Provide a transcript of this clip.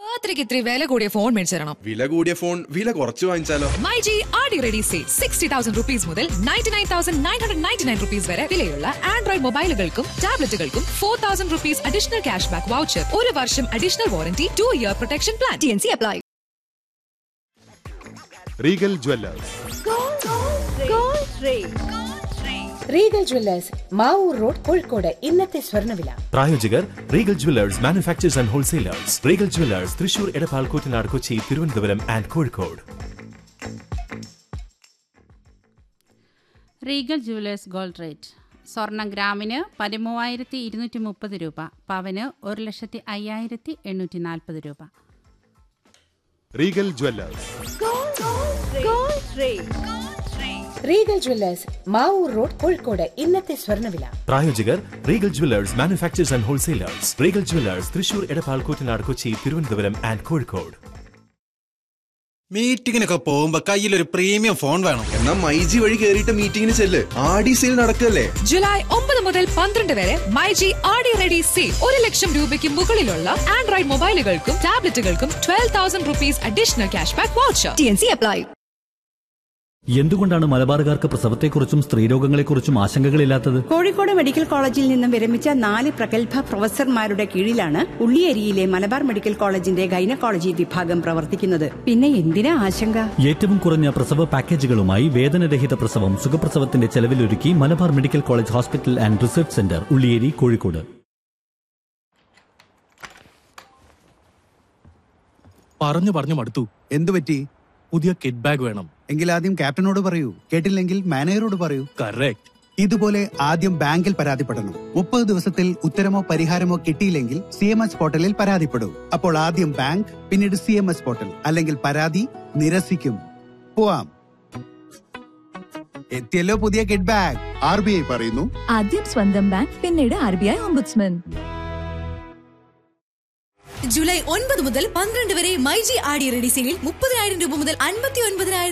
രാത്രിക്ക് ഇത്തിരി വില കൂടിയ ഫോൺ മേടിച്ചു തരണം വില കൂടിയ ഫോൺ വില കുറച്ച് വാങ്ങിച്ചാലോ my G R D ready say sixty thousand rupees മുതൽ ninety nine thousand nine hundred ninety nine rupees വരെ വിലയുള്ള ആൻഡ്രോയിഡ് മൊബൈലുകൾക്കും ടാബ്ലറ്റുകൾക്കും four thousand rupees additional cash back voucher ഒരു വർഷം additional warranty two year protection plan T N C apply Regal Jewellers Regal Jewellers Mavoor road Kozhikode ഇന്നത്തെ സ്വർണ്ണവില പ്രായോജകർ Regal Jewellers manufacturers and wholesalers Regal Jewellers Thrissur Edappal Koottanad Kochi Thiruvananthapuram and Kozhikode Regal Jewellers gold rate സ്വർണം ഗ്രാമിന് പതിമൂവായിരത്തി ഇരുന്നൂറ്റി മുപ്പത് രൂപ പവന് ഒരു ലക്ഷത്തി അയ്യായിരത്തി എണ്ണൂറ്റി നാൽപ്പത് രൂപ Regal Jewellers Regal Jewellers Mavoor road Kozhikode ഇന്നത്തെ സ്വർണ്ണവില പ്രായോജകർ Regal Jewellers manufacturers and wholesalers Regal Jewellers Thrissur Edappal Koottanad Kochi Thiruvananthapuram and Kozhikode മീറ്റിങ്ങിനൊക്കെ പോകുമ്പോ കയ്യിലൊരു പ്രീമിയം ഫോൺ വേണം എന്നാ മൈജി വഴി കേറിയിട്ട് മീറ്റിംഗിന് ചെല്ല് ആടി സെയിൽ നടക്കല്ലേ ജൂലൈ ഒമ്പത് മുതൽ പന്ത്രണ്ട് വരെ my G R D ready say ഒരു ലക്ഷം രൂപയ്ക്ക് മുകളിലുള്ള ആൻഡ്രോയിഡ് മൊബൈലുകൾക്കും ടാബ്ലറ്റുകൾക്കും twelve thousand rupees additional cash back voucher T N C apply എന്തുകൊണ്ടാണ് മലബാറുകാർക്ക് പ്രസവത്തെക്കുറിച്ചും സ്ത്രീരോഗങ്ങളെക്കുറിച്ചും ആശങ്കകളില്ലാത്തത് കോഴിക്കോട് മെഡിക്കൽ കോളേജിൽ നിന്നും വിരമിച്ച നാല് പ്രഗത്ഭ പ്രൊഫസർമാരുടെ കീഴിലാണ് ഉള്ളിയേരിയിലെ മലബാർ മെഡിക്കൽ കോളേജിന്റെ ഗൈനക്കോളജി വിഭാഗം പ്രവർത്തിക്കുന്നത് പിന്നെ എന്തിനാ ആശങ്ക ഏറ്റവും കുറഞ്ഞ പ്രസവ പാക്കേജുകളുമായി വേദനരഹിത പ്രസവം സുഖപ്രസവത്തിന്റെ ചെലവിലൊരുക്കി Malabar medical college hospital and research centre Ulliyeri Kozhikode പറഞ്ഞു പറഞ്ഞു മടുത്തു എന്തു പറ്റി പുതിയ കിഡ് ബാഗ് വേണം എങ്കിൽ ആദ്യം ക്യാപ്റ്റനോട് പറയൂ കേട്ടില്ലെങ്കിൽ മാനേജറോട് പറയൂ കറക്റ്റ് ഇതുപോലെ ആദ്യം ബാങ്കിൽ പരാതിപ്പെടണം മുപ്പത് ദിവസത്തിൽ ഉത്തരമോ പരിഹാരമോ കിട്ടിയില്ലെങ്കിൽ സി എം എസ് പോർട്ടലിൽ പരാതിപ്പെടൂ അപ്പോൾ ആദ്യം ബാങ്ക് പിന്നീട് സി എം എസ് പോർട്ടൽ അല്ലെങ്കിൽ പരാതി നിരസിക്കും പോവാം എത്തിയല്ലോ പുതിയ kid bag R B I പറയുന്നു ആദ്യം സ്വന്തം ബാങ്ക് പിന്നീട് R B I ombudsman July ഒൻപത് മുതൽ പന്ത്രണ്ട് വരെ മൈജി ആടി റെഡി സെയിലിൽ മുപ്പതിനായിരം രൂപ മുതൽ അൻപത്തി ഒൻപതിനായിരത്തി